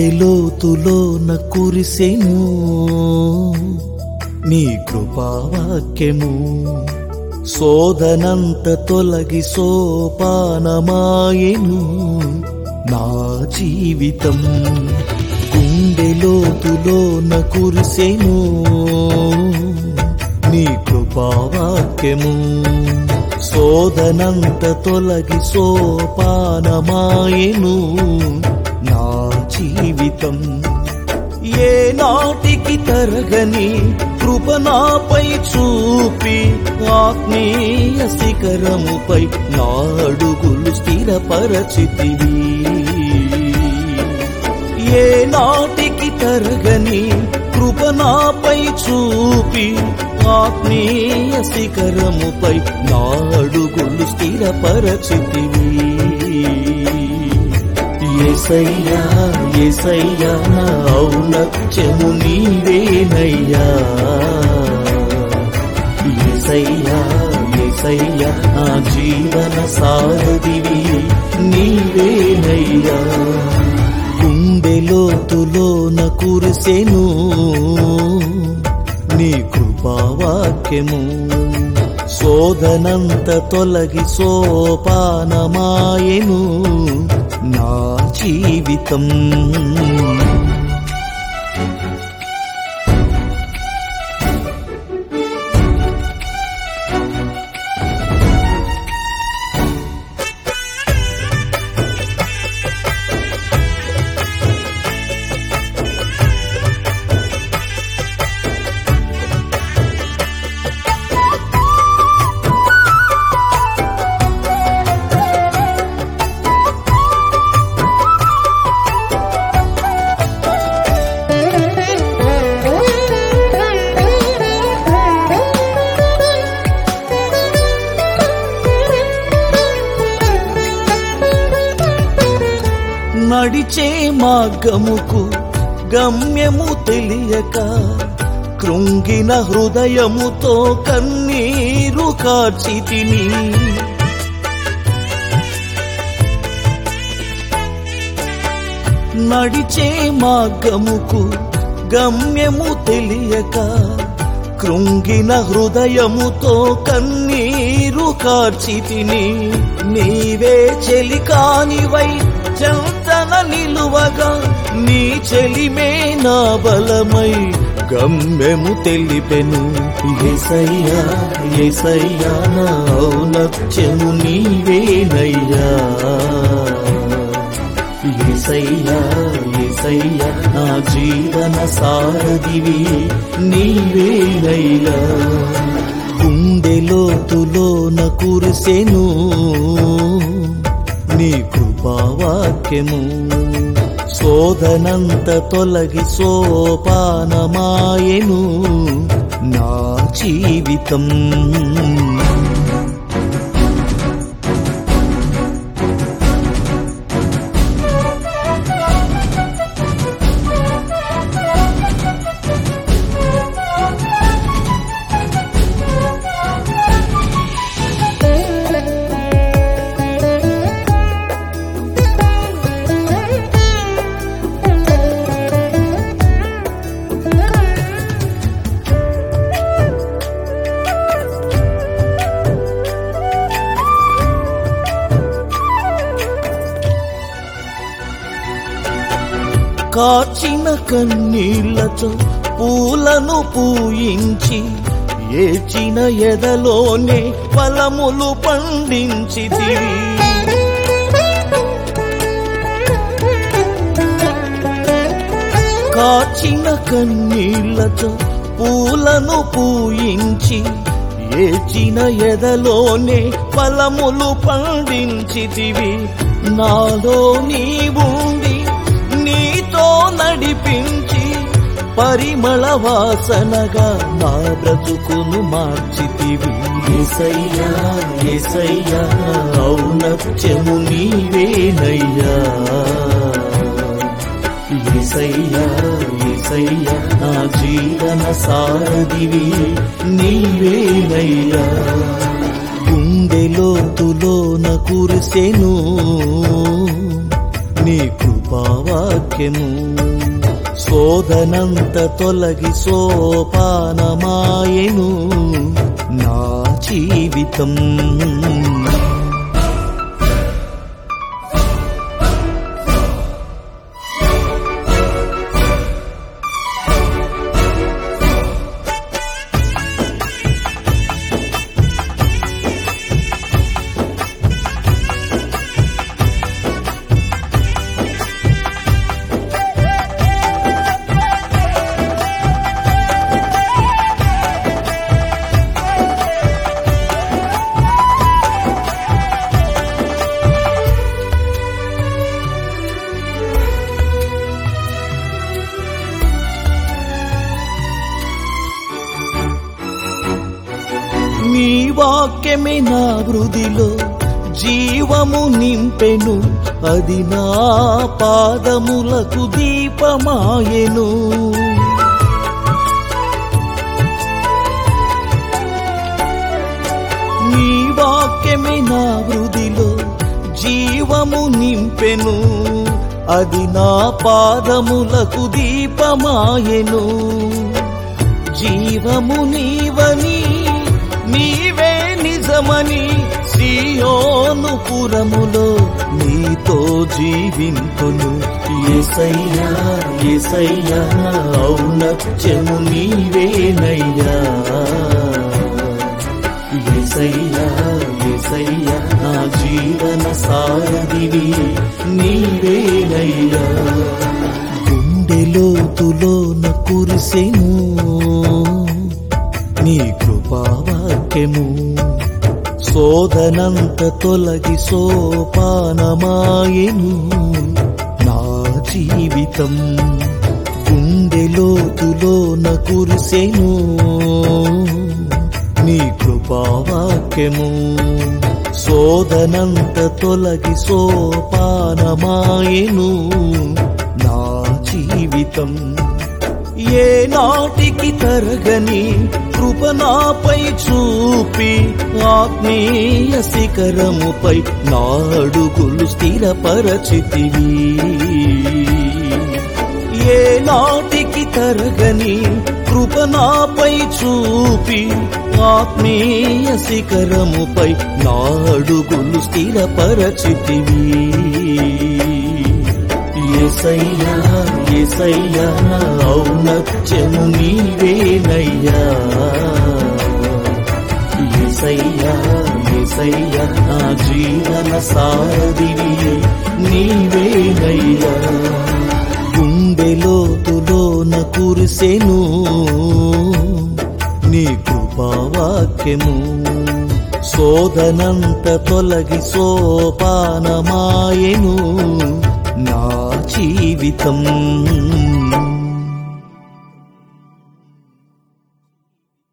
గుండెలోతులోన కురిసెను నీ కృపావాక్యము శోధనంత తొలగి సోపానమాయెను నా జీవితం గుండెలోతులోన కురిసెను నీ కృపావాక్యము శోధనంత తొలగి సోపానమాయెను నా జీవితం ఏ నాటికి తరగని కృప నాపై చూపి ఆత్మీయ శిఖరముపై నా అడుగులు స్థిరపరచితివి ఏ నాటికి తరగని కృప నాపై చూపి ఆత్మీయ శిఖరముపై నా అడుగులు స్థిరపరచితివి ఎసయ్యా ఎసయ్యా నా ఔనత్యము నీవేనయ్యా ఎసయ్యా ఎసయ్యా నా జీవన సారథివి నీవేనయ్యా గుండెలోతులోన కురిసెను నీ కృపావాక్యము శోధనంత తొలగి సోపానమాయెను నా జీవితం నడిచే మార్గముకు గమ్యము తెలియక కృంగిన హృదయముతో కన్నీరు కార్చి తిని నడిచే మార్గముకు గమ్యము తెలియక కృంగిన హృదయముతో కన్నీరు కార్చి తిని నీవే చెలికానివై చంతన నిలువగా నీ చెలిమే నా బలమై గమ్యము తెలిపెను ఎసయ్యా ఎసయ్యా నా ఔనత్యము నీవేనయ్యా ఏసయ్యా ఏసయ్యా నా జీవన సారథివి నీవేనయ్యా గుండెలోతులోన కురిసెను నీ కృపావాక్యము శోధనంత తొలగి సోపానమాయెను నా జీవితం కాచిన కన్నీళ్లతో పూలను పూయించి ఏచిన ఎదలోనే ఫలములు పండించితివి కాచిన కన్నీళ్లతో పూలను పూయించి ఏచిన ఎదలోనే ఫలములు పండించితివి నాలో నీవుండి నీతో నడిపించి పరిమళ వాసనగా నా బ్రతుకును మార్చితివి ఎసయ్యా ఎసయ్యా ఔనత్యము నీవేనయ్యా ఏసయ్యా ఏసయ్యా నా జీవన సారథివి నీవేనయ్యా గుండెలోతులోన కురిసెను నీ కృప కృపావాక్యము శోధనంత తొలగి సోపానమాయెను నా జీవితం నీ వాక్యమే నా హృదిలో జీవము నింపెను అది నా పాదములకు దీపమాయెను నీ వాక్యమే నా హృదిలో జీవము నింపెను అది నా పాదములకు దీపమాయెను జీవము నీవని నీవే నిజమని సియోను పురములో నీతో జీవింతును ఎసయ్యా ఎసయ్యా ఔనత్యము నీవేనయ్యా ఎసయ్యా ఎసయ్యా నా జీవన సారదివి నీవేనయ్యా గుండెలోతులోన కురిసెను నీ కృపావాక్యము శోధనంత తొలగి సోపానమాయెను నా జీవితం గుండెలోతులోన కురిసెను నీ కృపావాక్యము శోధనంత తొలగి సోపానమాయెను నా జీవితం ఏ నాటికి తరగని కృప నాపై చూపి ఆత్మీయ శిఖరముపై నాడుగులు స్థిరపరచితివి ఏ నాటికి తరగని కృప నాపై చూపి ఆత్మీయ శిఖరముపై నాడుగులు స్థిరపరచితివి ఎసయ్యా ఎసయ్యా ఔనత్యము నీవేనయ్యా ఎసయ్యా ఎసయ్యా నా జీవన సారదివి నీవేనయ్యా గుండెలోతులోన కురిసెను నీ కృపావాక్యము శోధనంత తొలగి సోపానమాయెను నా జీవితం